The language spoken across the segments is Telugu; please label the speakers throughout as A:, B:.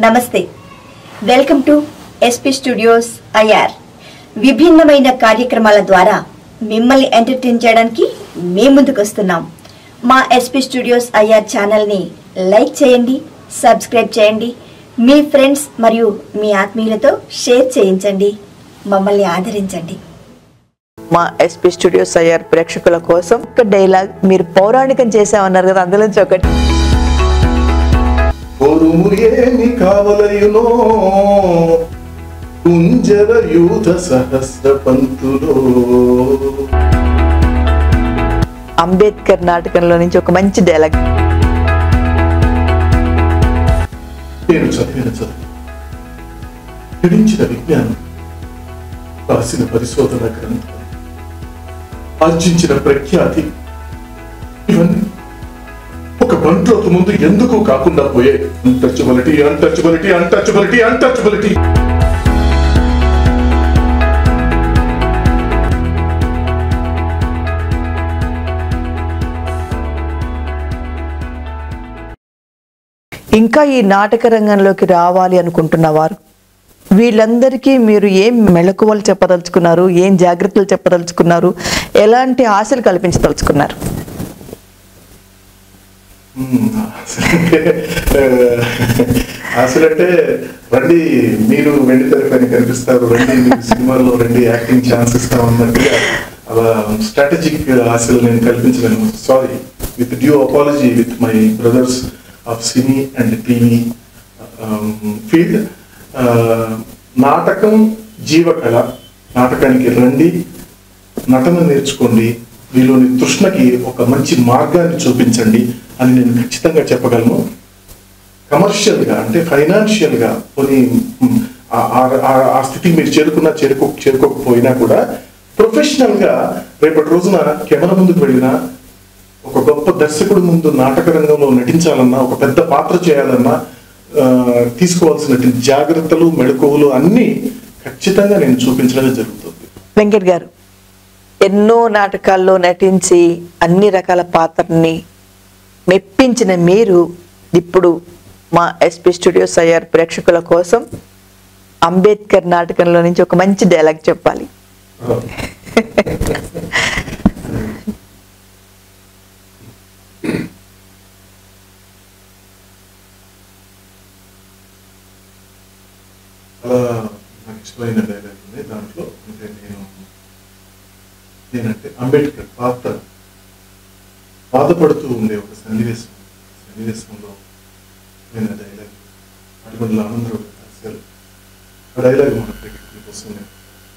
A: నమస్తే welcome to SP studios I R కార్యక్రమాల ద్వారా మిమ్మల్ని ఎంటర్టైన్ చేయడానికి మేము ముందుకు వస్తున్నాం మా ఎస్పీ స్టూడియోస్ ఐఆర్ ఛానల్ని లైక్ చేయండి సబ్స్క్రైబ్ చేయండి మీ ఫ్రెండ్స్ మరియు మీ ఆత్మీయులతో షేర్ చేయించండి మమ్మల్ని ఆదరించండి
B: మా ఎస్పీ స్టూడియోస్ అయ్యార్ ప్రేక్షకుల కోసం ఒక డైలాగ్ మీరు పౌరాణికం చేసామన్నారు కదా అందులోంచి ఒకటి
C: పొరుము ఏమి కావలయునో కుంజర యూథ సహస్ర పంతులో
B: అంబేద్కర్ నాటకంలో నుంచి ఒక మంచి డైలాగ్
C: నేను చదివిన చదువు గ్రహించిన విజ్ఞానం రాసిన పరిశోధన గ్రంథం ఆర్జించిన ప్రఖ్యాతి ఇవన్నీ ఒక బంట్లోకి ముందు ఎందుకు కాకుండా పోయే అన్టచబిలిటీ అన్టచబిలిటీ అన్టచబిలిటీ అన్టచబిలిటీ
B: ఇంకా ఈ నాటక రంగంలోకి రావాలి అనుకుంటున్న వారు వీళ్ళందరికీ మీరు ఏం మెళకువలు చెప్పదలుచుకున్నారు ఏం జాగ్రత్తలు చెప్పదలుచుకున్నారు ఎలాంటి ఆశలు కల్పించదలుచుకున్నారు
C: అసలంటే రండి మీరు వెండి తెర పైన కనిపిస్తారు రండి మీకు సినిమాల్లో రండి యాక్టింగ్ ఛాన్స్ ఇస్తాం అన్నట్టుగా అలా స్ట్రాటజిక్ ఆశలు నేను కల్పించలేను sorry with due apology with my brothers of cine and TV field నాటకం జీవకళ నాటకానికి రండి నటన నేర్చుకోండి మీలోని తృష్ణకి ఒక మంచి మార్గాన్ని చూపించండి అని నేను ఖచ్చితంగా చెప్పగలను కమర్షియల్ గా అంటే ఫైనాన్షియల్ గా కొన్ని మ్, ఆ- ఆ- ఆ- ఆ స్థితికి మీరు చేరుకున్నా చేరుకో చేరుకోకపోయినా కూడా ప్రొఫెషనల్ గా రేపటి రోజున కెమెరా ముందుకు వెళ్ళినా ఒక గొప్ప దర్శకుడి ముందు నాటక రంగంలో నటించాలన్నా ఒక పెద్ద పాత్ర చేయాలన్నా ఆ, తీసుకోవాల్సినటువంటి జాగ్రత్తలు మెళకువలు అన్నీ ఖచ్చితంగా నేను చూపించడమే జరుగుతుంది
B: వెంకట్ గారు ఎన్నో నాటకాల్లో నటించి అన్ని రకాల పాత్రని మెప్పించిన మీరు ఇప్పుడు మా ఎస్పీ స్టూడియోస్ అయ్యార్ ప్రేక్షకుల కోసం అంబేద్కర్ నాటకంలో నుంచి ఒక మంచి డైలాగ్ చెప్పాలి
C: అలా నాకు ఇష్టమైన డైలాగ్ ఉంది దాంట్లో అంటే నేను నేనంటే అంబేద్కర్ పాత్ర బాధపడుతూ ఉండే ఒక సన్నివేశం సన్నివేశంలో నేను ఆ డైలాగ్ అటువంటి ఆనందరావు గారు రాశారు ఆ డైలాగ్ మన ప్రేక్షకుల కోసం నేను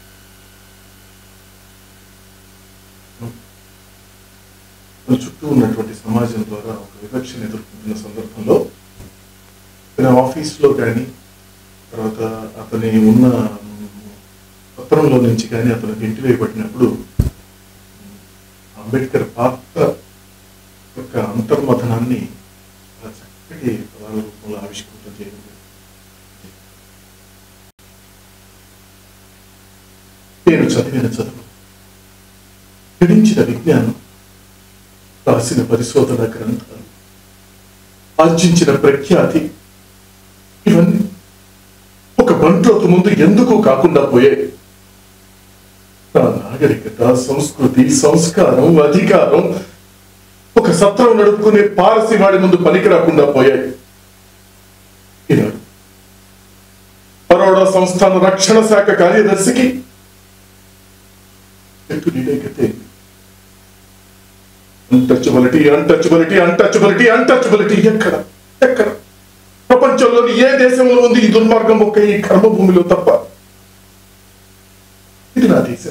C: మన చుట్టూ ఉన్నటువంటి సమాజం ద్వారా ఒక వివక్షను ఎదుర్కొంటున్న సందర్భంలో తన ఆఫీస్లో కానీ తర్వాత అతని ఉన్న మ్, పత్రంలో నుంచి కానీ అతను వెంటివేయబడినప్పుడు అంబేద్కర్ పాత్ర యొక్క అంతర్మథనాన్ని చాలా చక్కటి పదాల రూపంలో ఆవిష్కృతం చేయడం జరిగింది. నేను చదివిన చదువు గ్రహించిన విజ్ఞానం రాసిన పరిశోధన గ్రంథాలు ఆర్జించిన ప్రఖ్యాతి ఇవన్నీ ఒక బంట్లోకి ముందు ఎందుకు కాకుండా పోయాయి నా నాగరికత సంస్కృతి సంస్కారం అధికారం ఒక సత్రం నడుపుకునే పారసి వాడి ముందు పనికి రాకుండా పోయాయి ఈనాడు బరోడా సంస్థాన రక్షణ శాఖ కార్యదర్శికి ఎటు నీడైతే అన్టచబిలిటీ అన్టచబిలిటీ అన్టచబిలిటీ అన్టచబిలిటీ ఎక్కడ ఎక్కడ ప్రపంచంలోని ఏ దేశంలో ఉంది ఈ దుర్మార్గం ఒక్క ఈ కర్మభూమిలో తప్ప ఇది నా దేశం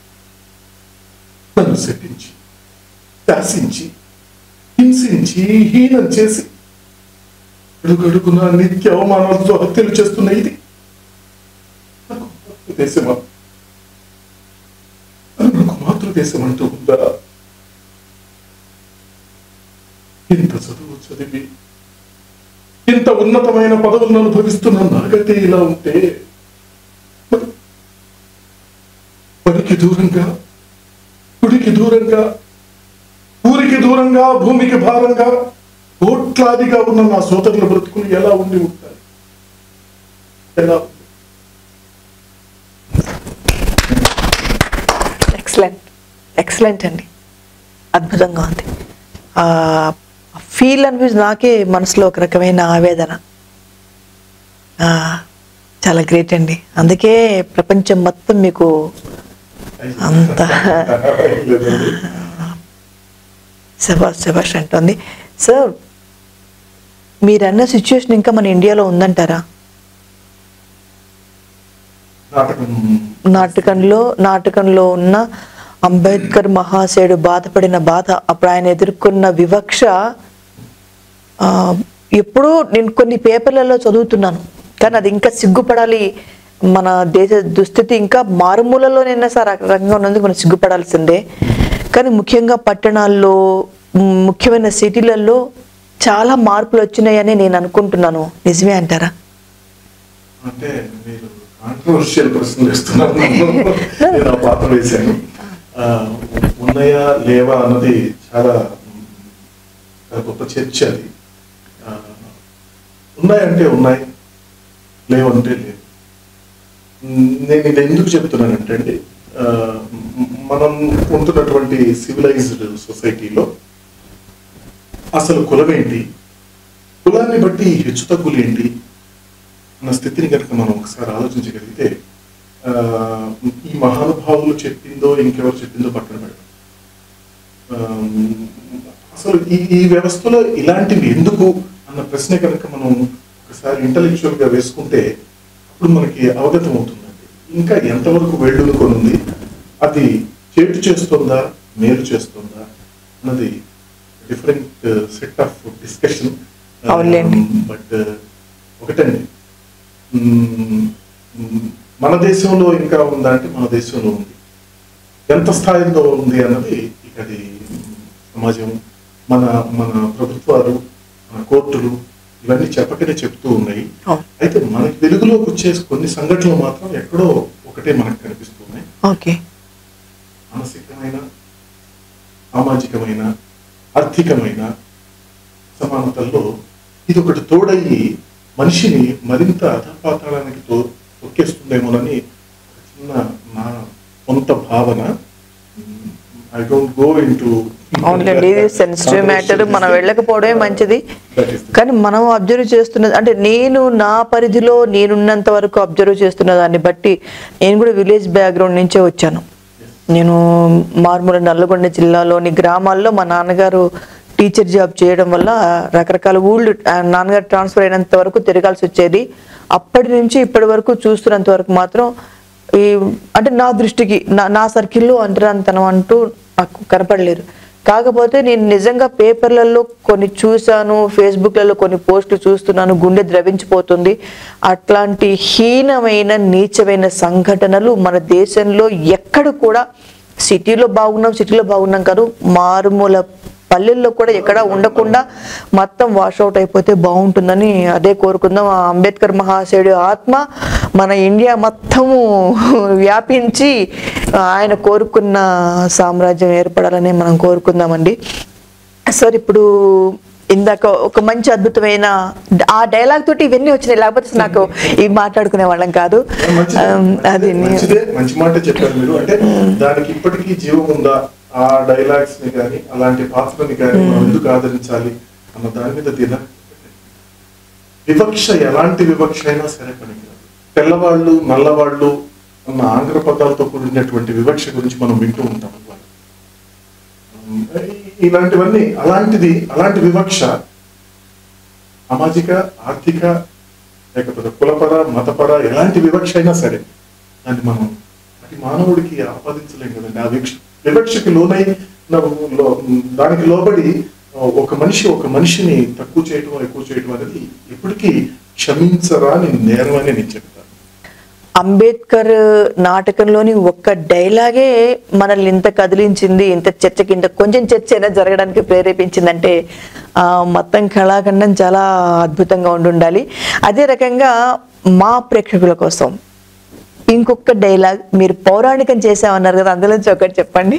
C: నన్ను శపించి శాసించి హింసించి హీనం చేసి అడుగడుగున నిత్య అవమానాలతో హత్యలు చేస్తున్న ఇది నాకు మాతృదేశమా నాకు మాతృదేశం అంటూ ఉందా ఇంత చదువు చదివి ఇంత ఉన్నతమైన పదవులను అనుభవిస్తున్న నాగతే ఇలా ఉంటే మరి పనికి దూరంగా గుడికి దూరంగా ఊరికి దూరంగా భూమికి భారంగా కోట్లాదిగా ఉన్న నా సోదరుల బ్రతుకులు ఎలా ఉండి ఉంటాయి ఎలా
B: ఎక్సలెంట్ ఎక్సలెంట్ అండి అద్భుతంగా ఉంది ఫీల్ అనిపించి నాకే మనసులో ఒక రకమైన ఆవేదన ఆ, చాలా గ్రేట్ అండి అందుకే ప్రపంచం మొత్తం మీకు అంత
C: లేదండి.
B: శబాష్ శబాష్ అంటుంది సార్ మీరన్న సిచ్యువేషన్ ఇంకా మన ఇండియాలో ఉందంటారా
C: నాటకం
B: నాటకంలో నాటకంలో ఉన్న అంబేద్కర్ మహాశయుడు బాధపడిన బాధ అప్పుడు ఆయన ఎదుర్కొన్న వివక్ష ఆ, ఎప్పుడూ నేను కొన్ని పేపర్లలో చదువుతున్నాను కానీ అది ఇంకా సిగ్గుపడాలి మన దేశ దుస్థితి ఇంకా మారుమూలలోనైనా సార్ ఆ రకంగా ఉన్నందుకు మనం సిగ్గుపడాల్సిందే కానీ ముఖ్యంగా పట్టణాల్లో మ్, ముఖ్యమైన సిటీలలో చాలా మార్పులు వచ్చినాయని నేను అనుకుంటున్నాను నిజమే అంటారా
C: అంటే మీరు కాంట్రవర్షియల్ ప్రశ్నలు ఇస్తున్నారు నేను ఆ పాత్ర వేశాను ఆ, ఉన్నాయా లేవా అన్నది చాలా మ్, చాలా గొప్ప చర్చ అది ఆ, ఉన్నాయంటే ఉన్నాయి లేవంటే లేవు మ్, నేను ఇది ఎందుకు చెప్తున్నానంటే అండి ఆ, మ్, మనం ఉంటున్నటువంటి సివిలైజ్డ్ సొసైటీలో అసలు కులమేంటి కులాన్ని బట్టి హెచ్చు తగ్గులు ఏంటి అన్న స్థితిని కనుక మనం ఒకసారి ఆలోచించగలిగితే ఆ, ఈ మహానుభావులు చెప్పిందో ఇంకెవరు చెప్పిందో పక్కన పెడతాం ఆ, అసలు ఈ ఈ వ్యవస్థలో ఇలాంటివి ఎందుకు అన్న ప్రశ్న కనుక మనం ఒకసారి ఇంటలెక్చువల్ గా వేసుకుంటే అప్పుడు మనకి అవగతం అవుతుందండి ఇంకా ఎంతవరకు వెళ్ళుకొని ఉంది అది చేటు చేస్తుందా మేలు చేస్తుందా అన్నది డిఫరెంట్ సెట్ ఆఫ్ డిస్కషన్
B: అవునులేండి.
C: బట్ ఒకటండి మ్మ్, మ్మ్, మన దేశంలో ఇంకా ఉందా అంటే మన దేశంలో ఉంది ఎంత స్థాయిలో ఉంది అన్నది ఇక అది సమాజం మన మన ప్రభుత్వాలు మన కోర్టులు ఇవన్నీ చెప్పకనే చెప్తూ ఉన్నాయి
B: అవును.
C: అయితే మనకి వెలుగులోకి వచ్చే కొన్ని సంఘటనలు మాత్రం ఎక్కడో ఒకటే మనకు కనిపిస్తున్నాయి
B: ఓకే
C: మానసికమైన సామాజికమైన ఆర్థికమైన సమానతల్లో ఇది ఒకటి తోడయ్యి మనిషిని మరింత అధపాతాళానికి తో తొక్కేస్తుందేమోనని ఒక చిన్న నా సొంత భావన I don't go in to
B: అవునులేండి ఇది సెన్సిటివ్ మ్యాటర్ మనం వెళ్ళకపోవడమే మంచిది కానీ మనం అబ్జర్వ్ చేస్తున్నది అంటే నేను నా పరిధిలో నేనున్నంత వరకు అబ్జర్వ్ చేస్తున్న దాన్ని బట్టి నేను కూడా విలేజ్ బ్యాక్గ్రౌండ్ నుంచే వచ్చాను నేను మారుమూల నల్లగొండ జిల్లాలోని గ్రామాల్లో మా నాన్నగారు టీచర్ జాబ్ చేయడం వల్ల రకరకాల ఊళ్ళు ఆ నాన్నగారు ట్రాన్స్ఫర్ అయినంత వరకు తిరగాల్సి వచ్చేది అప్పటి నుంచి ఇప్పటి వరకు చూస్తున్నంత వరకు మాత్రం ఈ అంటే నా దృష్టికి నా నా సర్కిల్లో అంటరాంతనం అంటూ నాకు కనపడలేదు కాకపోతే నేను నిజంగా పేపర్లలో కొన్ని చూశాను ఫేస్బుక్లలో కొన్ని పోస్టులు చూస్తున్నాను గుండె ద్రవించిపోతుంది అట్లాంటి హీనమైన నీచమైన సంఘటనలు మన దేశంలో ఎక్కడ కూడా సిటీలో బాగున్నాం సిటీలో బాగున్నాం కాదు మారుమూల పల్లెల్లో కూడా ఎక్కడ ఉండకుండా మొత్తం వాషౌట్ అయిపోతే బాగుంటుందని అదే కోరుకుందాం ఆ అంబేద్కర్ మహాశయుడి ఆత్మ మన ఇండియా మొత్తము వ్యాపించి ఆయన కోరుకున్న సామ్రాజ్యం ఏర్పడాలని మనం కోరుకుందామండి సార్ ఇప్పుడు ఇందాక ఒక మంచి అద్భుతమైన ఆ డైలాగ్ తోటి ఇవన్నీ వచ్చినాయి లేకపోతే నాకు ఇవి మాట్లాడుకునే వాళ్ళం కాదు
C: మంచిదే.
B: ఆమ్, అది నే-
C: మంచిదే మంచి మాట చెప్పారు మీరు అంటే దానికి ఇప్పటికీ జీవం ఉందా ఆ డైలాగ్స్ ని కానీ అలాంటి పాత్రని కానీ మనం ఎందుకు ఆదరించాలి అన్న దాని మీద దిన వివక్ష ఎలాంటి వివక్ష అయినా సరే పనికిరాదు తెల్లవాళ్ళు నల్లవాళ్ళు అన్న ఆంగ్ల పదాలతో కూడినటువంటి వివక్ష గురించి మనం వింటూ ఉంటాం ఇవాళ. ఉమ్, ఇలాంటివన్నీ అలాంటిది అలాంటి వివక్ష సామాజిక ఆర్థిక లేకపోతే కులపర మతపర ఎలాంటి వివక్ష అయినా సరే దాన్ని మనం ప్రతి మానవుడికి ఆపాదించలేం కదండి ఆ వివక్ష వివక్షకి లోనై న- లో- దానికి లోబడి ఆ, ఒక మనిషి ఒక మనిషిని తక్కువ చేయటం ఎక్కువ చేయటం అనేది ఎప్పటికీ క్షమించరాని నేరం అని నేను చెప్తాను
B: అంబేద్కర్ నాటకంలోని ఒక్క డైలాగే మనల్ని ఇంత కదిలించింది ఇంత చర్చకి ఇంత కొంచెం చర్చ అయినా జరగడానికి ప్రేరేపించిందంటే ఆ, మొత్తం కళాఖండం చాలా అద్భుతంగా ఉండుండాలి అదే రకంగా మా ప్రేక్షకుల కోసం ఇంకొక డైలాగ్ మీరు పౌరాణికం చేసామన్నారు కదా అందులో నుంచి ఒకటి చెప్పండి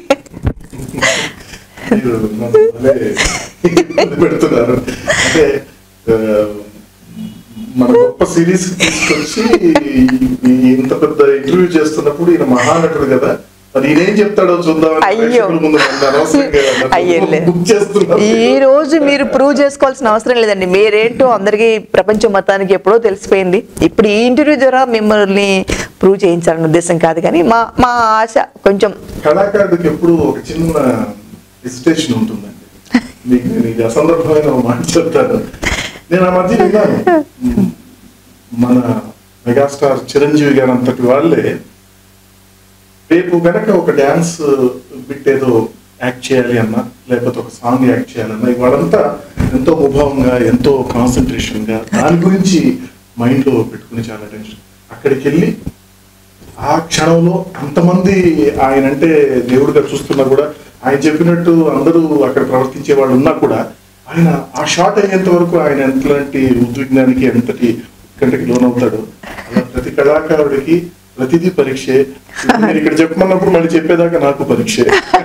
C: మీరు నన్ను భలే ఇబ్బంది పెడుతున్నారు అంటే ఆ, మన గొప్ప సిరీస్ తీసుకొచ్చి ఈ- ఇంత పెద్ద ఇంటర్వ్యూ చేస్తున్నప్పుడు ఈయన మహానటుడు కదా మరి ఈయన ఏం చెప్తాడో చూద్దాం
B: అయ్యో అయ్యలే
C: బుక్ చేస్తున్నాం
B: ఈ రోజు మీరు ప్రూవ్ చేసుకోవాల్సిన అవసరం లేదండి మీరేంటో అందరికీ ప్రపంచం మొత్తానికి ఎప్పుడో తెలిసిపోయింది ఇప్పుడు ఈ ఇంటర్వ్యూ ద్వారా మిమ్మల్ని ప్రూవ్ చేయించాలనే ఉద్దేశం కాదు కానీ మా మా ఆశ కొంచెం
C: కళాకారుడికి ఎప్పుడు ఒక చిన్న హెసిటేషన్ ఉంటుందండి మీకు నేను ఇది అసందర్భమైన ఒక మాట చెప్తాను నేను ఆ మధ్య విన్నాను మ్, మన మెగాస్టార్ చిరంజీవి గారు అంతటి వాళ్ళే రేపు గనక ఒక డ్యాన్స్ బిట్ ఏదో యాక్ట్ చేయాలి అన్నా లేకపోతే ఒక సాంగ్ యాక్ట్ చేయాలన్నా వాళ్ళంతా ఎంతో ముభావంగా ఎంతో కాన్సన్ట్రేషన్ గా దాని గురించి మైండ్ లో పెట్టుకుని చాలా టెన్షన్ అక్కడికి వెళ్ళి ఆ క్షణంలో అంతమంది ఆయన అంటే దేవుడిగా చూస్తున్నా కూడా ఆయన చెప్పినట్టు అందరూ అక్కడ ప్రవర్తించే వాళ్ళు ఉన్నా కూడా ఆయన ఆ షాట్ అయ్యేంత వరకు ఆయన ఎంతలాంటి ఉద్విగ్నానికి ఎంతటి ఉత్కంఠకి లోనవుతాడు అలా ప్రతి కళాకారుడికి ప్రతిదీ పరీక్షే ఇప్పుడు మీరు ఇక్కడ చెప్పమన్నప్పుడు మళ్ళీ చెప్పేదాకా నాకు పరీక్షే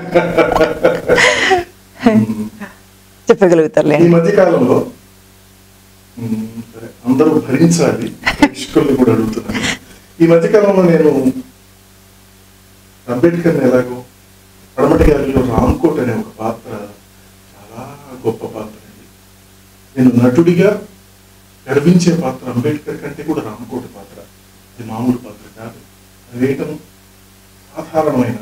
C: ఉమ్.
B: చెప్పగలుగుతారులే
C: ఈ మధ్య కాలంలో ఉమ్, సరే, అందరూ భరించాలి ప్రేక్షకుల్ని కూడా అడుగుతున్నాను ఈ మధ్య కాలంలో నేను అంబేద్కర్ ఎలాగో పడమటి గారిలో రామ్కోట్ అనే ఒక పాత్ర చాలా గొప్ప పాత్ర అండి నేను నటుడిగా గర్వించే పాత్ర అంబేద్కర్ కంటే కూడా రామకోటి పాత్ర అది మామూలు పాత్ర కాదు అది వేయటం సాధారణమైన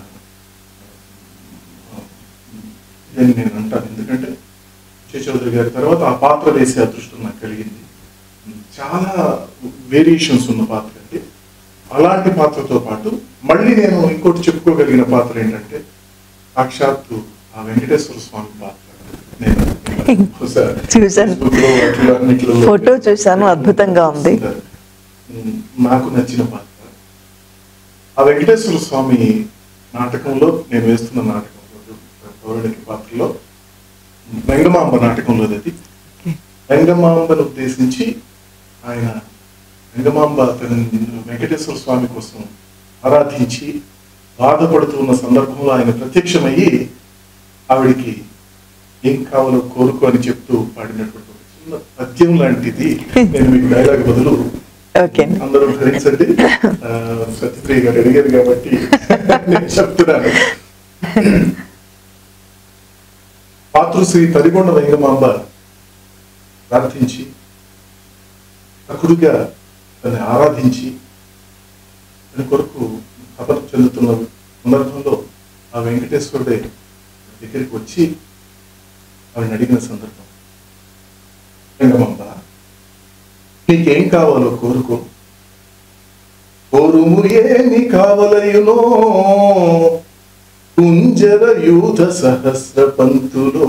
C: ఆ, ఇదని నేను అంటాను ఎందుకంటే విజయ్ చౌదరి గారి తర్వాత ఆ పాత్ర వేసే అదృష్టం నాకు కలిగింది చాలా వేరియేషన్స్ ఉన్న పాత్ర అండి అలాంటి పాత్రతో పాటు మళ్ళీ నేను ఇంకోటి చెప్పుకోగలిగిన పాత్ర ఏంటంటే సాక్షాత్తు ఆ వెంకటేశ్వర స్వామి పాత్ర నేను బహుశా
B: చూశాను.
C: Facebook లో వాటిలో అన్నిటిలో
B: ఫోటో చూశాను, అద్భుతంగా ఉంది.
C: ఉమ్, నాకు నచ్చిన పాత్ర ఆ వెంకటేశ్వర స్వామి నాటకంలో నేను వేస్తున్న నాటకంలో పౌరాణిక పాత్రలో వెంగమాంబ నాటకంలో అది వెంగమాంబను ఉద్దేశించి ఆయన వెంగమాంబ తన వెంకటేశ్వర స్వామి కోసం ఆరాధించి బాధపడుతున్న సందర్భంలో ఆయన ప్రత్యక్షమయ్యి ఆవిడికి ఏం కావాలో కోరుకో అని చెప్తూ పాడినటువంటి ఒక చిన్న పద్యం లాంటిది నేను మీకు డైలాగ్ బదులు
B: ఓకే అండి
C: అందరూ భరించండి ఆ, సత్యప్రియ గారు అడిగారు కాబట్టి నేను చెప్తున్నాను పాతృశ్రీ తరిగొండ వెంగమాంబ ప్రార్థించి సకుడుగా దాన్ని ఆరాధించి దాని కొరకు తపన చెందుతున్న సందర్భంలో ఆ వెంకటేశ్వరుడే దగ్గరికి వచ్చి ఆవిడని అడిగిన సందర్భం వెంగమాంబ నీకేం కావాలో కోరుకో కోరుము ఏమి కావలయునో కుంజర యూధ సహస్ర పంతులో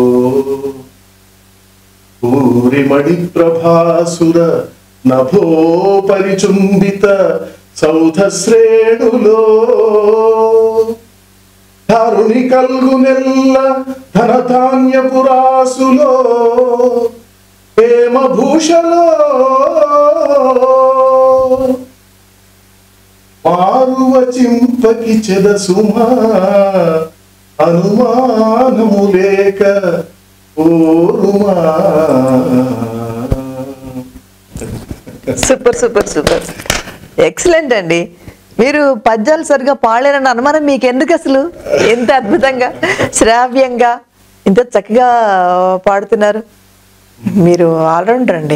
C: పూరిమణి ప్రభాసుర నభో పరిచుంబిత సౌధ శ్రేణులో ధారుని కల్గు నెల్ల ధనధాన్యపు రాసులో ప్రేమ భూషలో మారువ చింపకి చెదసుమా అనుమానము లేక ఓరుమా
B: సూపర్ సూపర్ సూపర్ ఎక్సలెంట్ అండి మీరు పద్యాలు సరిగా పాడలేరన్న అనుమానం మీకు ఎందుకు అసలు ఎంత అద్భుతంగా శ్రావ్యంగా ఇంత చక్కగా పాడుతున్నారు మీరు ఆల్రౌండర్ అండి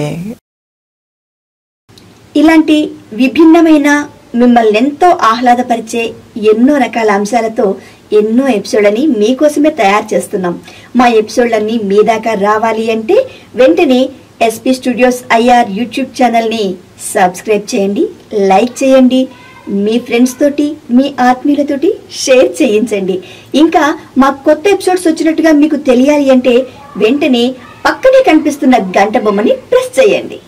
A: ఇలాంటి విభిన్నమైన మిమ్మల్ని ఎంతో ఆహ్లాదపరిచే ఎన్నో రకాల అంశాలతో ఎన్నో ఎపిసోడ్లని మీకోసమే తయారు చేస్తున్నాం మా ఎపిసోడ్లన్నీ మీ దాకా రావాలి అంటే వెంటనే ఎస్పీ స్టూడియోస్ ఐఆర్ యూట్యూబ్ ఛానల్ని సబ్స్క్రైబ్ చేయండి లైక్ చేయండి మీ ఫ్రెండ్స్ తోటి మీ ఆత్మీయులతోటి షేర్ చేయించండి ఇంకా మా కొత్త ఎపిసోడ్స్ వచ్చినట్టుగా మీకు తెలియాలి అంటే వెంటనే పక్కనే కనిపిస్తున్న గంట బొమ్మని ప్రెస్ చేయండి